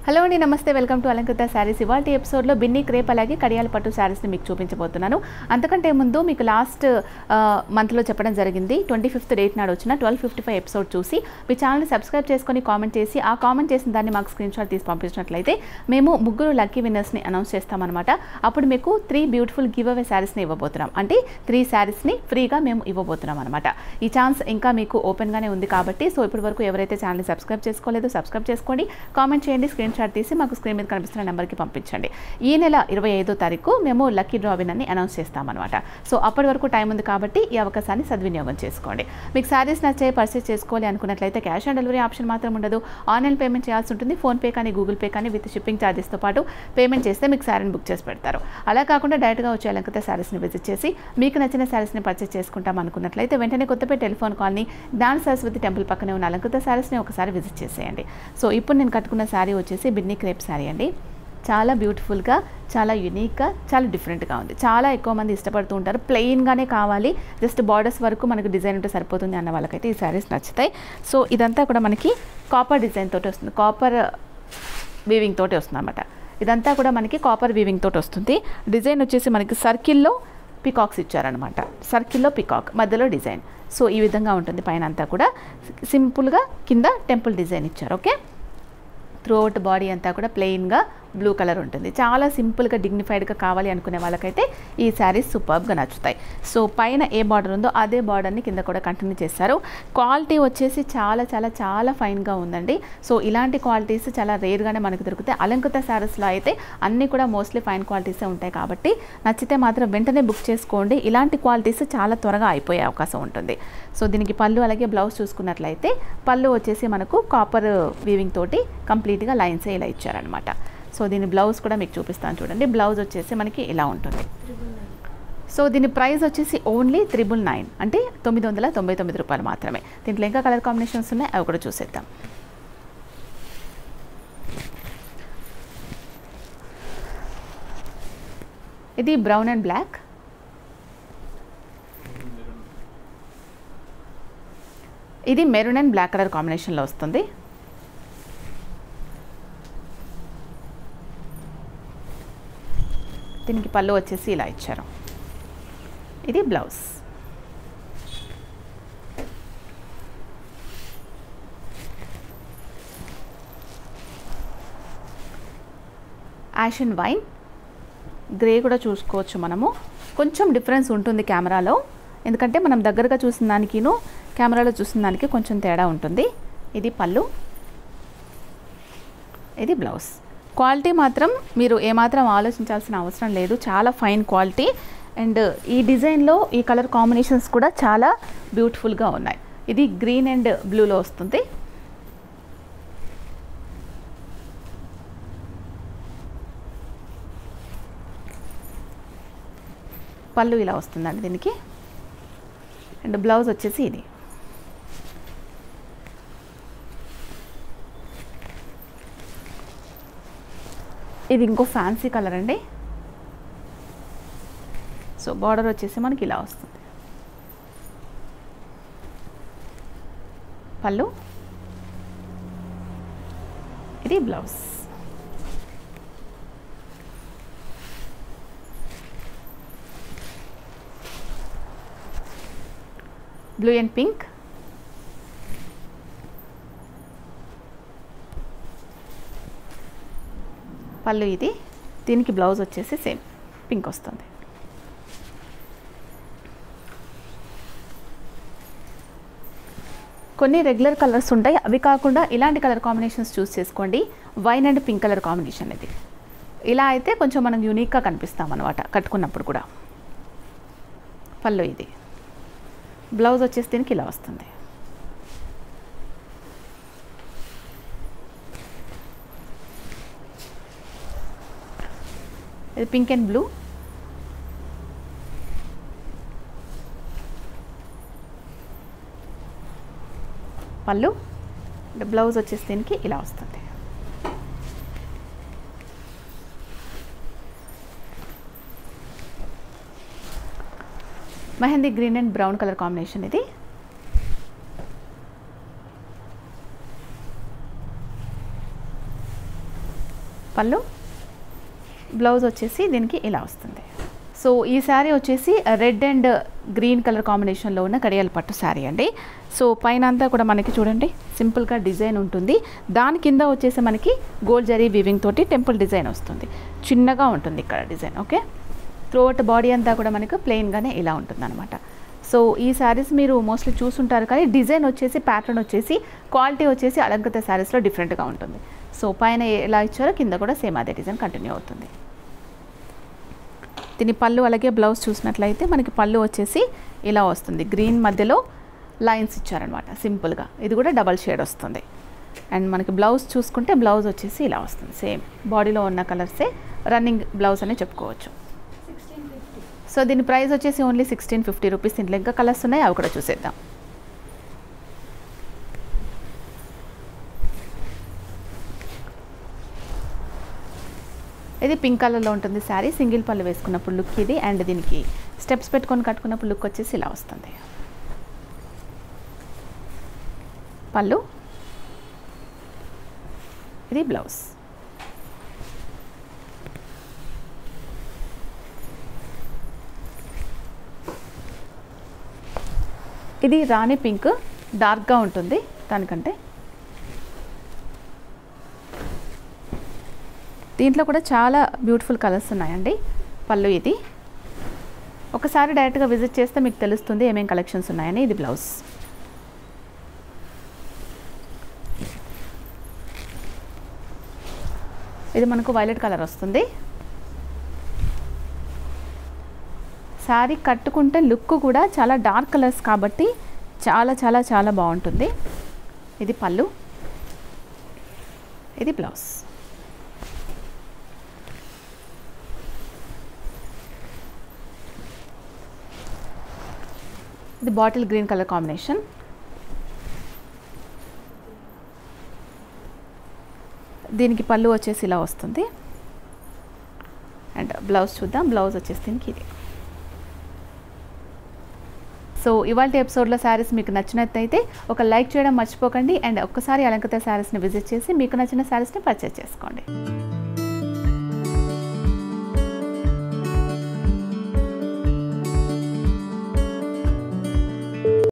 hello అండి నమస్తే welcome to అలంకృత saris ఇవాళ ఎపిసోడ్లో బిన్ని క్రేప్ అలాగే కడియాల పట్టు శారీస్ని మీకు చూపించబోతున్నాను అంతకంటే ముందు మీకు లాస్ట్ మంత్లో చెప్పడం జరిగింది ట్వంటీ ఫిఫ్త్ డేట్ నాడు వచ్చిన ట్వెల్వ్ ఫిఫ్టీ ఫైవ్ ఎపిసోడ్ చూసి మీ ఛానల్ని సబ్స్క్రైబ్ చేసుకొని కామెంట్ చేసి ఆ కామెంట్ చేసిన దాన్ని మాకు స్క్రీన్ షాట్ తీసి పంపించినట్లయితే మేము ముగ్గురు లక్కీ విన్నర్స్ని అనౌన్స్ చేస్తామన్నమాట అప్పుడు మీకు త్రీ బ్యూటిఫుల్ గివ్ అవే శారీస్ని ఇవ్వబోతున్నాం అంటే త్రీ శారీస్ని ఫ్రీగా మేము ఇవ్వబోతున్నాం అనమాట ఈ ఛాన్స్ ఇంకా మీకు ఓపెన్గానే ఉంది కాబట్టి సో ఇప్పటి వరకు ఎవరైతే ఛానల్ని సబ్స్క్రైబ్ చేసుకోలేదో సబ్స్క్రైబ్ చేసుకోండి కామెంట్ చేయండి స్క్రీన్ షాట్ తీసి మాకు స్క్రీన్ మీద కనిపిస్తున్న నెంబర్కి పంపించండి ఈ నెల ఇరవై ఐదో తారీఖు మేము లక్కీ డ్రా విన్ అనౌన్స్ చేస్తామన్నమాట సో అప్పటి వరకు టైం ఉంది కాబట్టి ఈ అవకాశాన్ని సద్వినియోగం చేసుకోండి మీకు శారీస్ నచ్చే పర్చేస్ చేసుకోవాలి అనుకున్నట్లయితే క్యాష్ ఆన్ డెలివరీ ఆప్షన్ మాత్రం ఉండదు ఆన్లైన్ పేమెంట్ చేయాల్సి ఉంటుంది ఫోన్పే కానీ గూగుల్ పే కానీ విత్ షిప్పింగ్ ఛార్జెస్తో పాటు పేమెంట్ చేస్తే మీకు శారీని బుక్ చేసి పెడతారు అలా కాకుండా డైరెక్ట్గా వచ్చే అలంకృత శారీస్ని విజిట్ చేసి మీకు నచ్చిన శారీస్ని పర్చేస్ చేసుకుంటాం అనుకున్నట్లయితే వెంటనే కొత్తపేట టెలిఫోన్ కాల్ని జ్ఞాన సరస్వతి టెంపుల్ పక్కనే ఉన్న అలంకృత శారీస్ని ఒకసారి విజిట్ చేసేయండి సో ఇప్పుడు నేను కట్టుకున్న శారీ వచ్చేసి బిన్ని క్రేప్ శారీ అండి చాలా బ్యూటిఫుల్గా చాలా యునిక్గా చాలా డిఫరెంట్గా ఉంది చాలా ఎక్కువ మంది ఇష్టపడుతూ ఉంటారు ప్లెయిన్గానే కావాలి జస్ట్ బార్డర్స్ వరకు మనకు డిజైన్ ఉంటే సరిపోతుంది అన్న వాళ్ళకైతే ఈ శారీస్ నచ్చుతాయి సో ఇదంతా కూడా మనకి కాపర్ డిజైన్ తోటి వస్తుంది కాపర్ వీవింగ్ తోటి వస్తుంది అనమాట ఇదంతా కూడా మనకి కాపర్ వీవింగ్ తోటి వస్తుంది డిజైన్ వచ్చేసి మనకి సర్కిల్లో పికాక్స్ ఇచ్చారనమాట సర్కిల్లో పికాక్ మధ్యలో డిజైన్ సో ఈ విధంగా ఉంటుంది పైన అంతా కూడా సింపుల్గా కింద టెంపుల్ డిజైన్ ఇచ్చారు ఓకే త్రూ అవుట్ బాడీ అంతా కూడా ప్లెయిన్గా బ్లూ కలర్ ఉంటుంది చాలా సింపుల్గా డిగ్నిఫైడ్గా కావాలి అనుకునే వాళ్ళకైతే ఈ శారీస్ సూపర్గా నచ్చుతాయి సో పైన ఏ బార్డర్ ఉందో అదే బార్డర్ని కింద కూడా కంటిన్యూ చేస్తారు క్వాలిటీ వచ్చేసి చాలా చాలా చాలా ఫైన్గా ఉందండి సో ఇలాంటి క్వాలిటీస్ చాలా రేర్గానే మనకు దొరుకుతాయి అలంకృత శారీస్లో అయితే అన్నీ కూడా మోస్ట్లీ ఫైన్ క్వాలిటీసే ఉంటాయి కాబట్టి నచ్చితే మాత్రం వెంటనే బుక్ చేసుకోండి ఇలాంటి క్వాలిటీస్ చాలా త్వరగా అయిపోయే అవకాశం ఉంటుంది సో దీనికి పళ్ళు అలాగే బ్లౌజ్ చూసుకున్నట్లయితే పళ్ళు వచ్చేసి మనకు కాపర్ వీవింగ్ తోటి కంప్లీట్గా లైన్స్ ఇలా ఇచ్చారనమాట సో దీని బ్లౌజ్ కూడా మీకు చూపిస్తాను చూడండి బ్లౌజ్ వచ్చేసి మనకి ఇలా ఉంటుంది సో దీని ప్రైస్ వచ్చేసి ఓన్లీ త్రిబుల్ నైన్ అంటే తొమ్మిది వందల తొంభై తొమ్మిది రూపాయలు మాత్రమే దీంట్లో ఇంకా కలర్ కాంబినేషన్స్ ఉన్నాయి అవి కూడా చూసేద్దాం ఇది బ్రౌన్ అండ్ బ్లాక్ ఇది మెరూన్ అండ్ బ్లాక్ కలర్ కాంబినేషన్లో వస్తుంది దీనికి పళ్ళు వచ్చేసి ఇలా ఇచ్చారు ఇది blouse ash and wine grey కూడా చూసుకోవచ్చు మనము కొంచెం డిఫరెన్స్ ఉంటుంది కెమెరాలో ఎందుకంటే మనం దగ్గరగా చూసిన దానికిను కెమెరాలో చూసిన దానికి కొంచెం తేడా ఉంటుంది ఇది పళ్ళు ఇది బ్లౌజ్ క్వాలిటీ మాత్రం మీరు ఏమాత్రం ఆలోచించాల్సిన అవసరం లేదు చాలా ఫైన్ క్వాలిటీ అండ్ ఈ డిజైన్లో ఈ కలర్ కాంబినేషన్స్ కూడా చాలా బ్యూటిఫుల్గా ఉన్నాయి ఇది గ్రీన్ అండ్ బ్లూలో వస్తుంది పళ్ళు ఇలా వస్తుందండి దీనికి అండ్ బ్లౌజ్ వచ్చేసి ఇది ఇది ఇంకో ఫ్యాన్సీ కలర్ అండి సో బార్డర్ వచ్చేసి మనకి ఇలా వస్తుంది పళ్ళు ఇది బ్లౌజ్ బ్లూ అండ్ పింక్ పళ్ళు ఇది దీనికి బ్లౌజ్ వచ్చేసి సేమ్ పింక్ వస్తుంది కొన్ని రెగ్యులర్ కలర్స్ ఉంటాయి అవి కాకుండా ఇలాంటి కలర్ కాంబినేషన్స్ చూస్ చేసుకోండి wine and pink colour combination ఇది ఇలా అయితే కొంచెం మనం యూనిక్గా కనిపిస్తాం అనమాట కట్టుకున్నప్పుడు కూడా పళ్ళు ఇది బ్లౌజ్ వచ్చేసి దీనికి ఇలా వస్తుంది ఇది పింక్ అండ్ బ్లూ పళ్ళు బ్లౌజ్ వచ్చేసి దీనికి ఇలా వస్తుంది mehndi green and brown colour combination ఇది పళ్ళు బ్లౌజ్ వచ్చేసి దీనికి ఇలా వస్తుంది సో ఈ శారీ వచ్చేసి రెడ్ అండ్ గ్రీన్ కలర్ కాంబినేషన్లో ఉన్న కడియాల పట్టు శారీ అండి సో పైన అంతా కూడా మనకి చూడండి సింపుల్గా డిజైన్ ఉంటుంది దాని కింద వచ్చేసి మనకి గోల్డ్ జరీ వీవింగ్ తోటి టెంపుల్ డిజైన్ వస్తుంది చిన్నగా ఉంటుంది ఇక్కడ డిజైన్ ఓకే త్రోట్ బాడీ అంతా కూడా మనకు ప్లెయిన్గానే ఇలా ఉంటుంది అనమాట సో ఈ శారీస్ మీరు మోస్ట్లీ చూసుంటారు కానీ డిజైన్ వచ్చేసి ప్యాటర్న్ వచ్చేసి క్వాలిటీ వచ్చేసి అలంకృత శారీస్లో డిఫరెంట్గా ఉంటుంది సో పైన ఎలా ఇచ్చారో కింద కూడా సేమ్ అదే డిజైన్ కంటిన్యూ అవుతుంది దీని పళ్ళు అలాగే బ్లౌజ్ చూసినట్లయితే మనకి పళ్ళు వచ్చేసి ఇలా వస్తుంది గ్రీన్ మధ్యలో లైన్స్ ఇచ్చారనమాట సింపుల్గా ఇది కూడా డబల్ షేడ్ వస్తుంది అండ్ మనకి బ్లౌజ్ చూసుకుంటే బ్లౌజ్ వచ్చేసి ఇలా వస్తుంది సేమ్ బాడీలో ఉన్న కలర్సే రన్నింగ్ బ్లౌజ్ అని చెప్పుకోవచ్చు సో దీని ప్రైస్ వచ్చేసి ఓన్లీ సిక్స్టీన్ ఫిఫ్టీ రూపీస్ దీంట్లో ఇంకా కలర్స్ ఉన్నాయి అవి కూడా చూసేద్దాం ఇది పింక్ కలర్లో ఉంటుంది శారీ సింగిల్ పళ్ళు వేసుకున్నప్పుడు లుక్ ఇది అండ్ దీనికి స్టెప్స్ పెట్టుకొని కట్టుకున్నప్పుడు లుక్ వచ్చేసి ఇలా వస్తుంది పళ్ళు ఇది బ్లౌజ్ ఇది రాణి పింక్ డార్క్గా ఉంటుంది దానికంటే దీంట్లో కూడా చాలా బ్యూటిఫుల్ కలర్స్ ఉన్నాయండి పళ్ళు ఇది ఒకసారి డైరెక్ట్గా విజిట్ చేస్తే మీకు తెలుస్తుంది ఏమేం కలెక్షన్స్ ఉన్నాయని ఇది బ్లౌజ్ ఇది మనకు వైలెట్ కలర్ వస్తుంది శారీ కట్టుకుంటే లుక్ కూడా చాలా డార్క్ కలర్స్ కాబట్టి చాలా చాలా చాలా బాగుంటుంది ఇది పళ్ళు ఇది బ్లౌజ్ ఇది బాటిల్ గ్రీన్ కలర్ కాంబినేషన్ దీనికి పళ్ళు వచ్చేసి ఇలా వస్తుంది అండ్ బ్లౌజ్ చూద్దాం బ్లౌజ్ వచ్చేసి దీనికి ఇది సో ఇవాళ ఎపిసోడ్లో శారీస్ మీకు నచ్చినట్టయితే ఒక లైక్ చేయడం మర్చిపోకండి అండ్ ఒక్కసారి అలంకృత శారీస్ని విజిట్ చేసి మీకు నచ్చిన శారీస్ని పర్చేస్ చేసుకోండి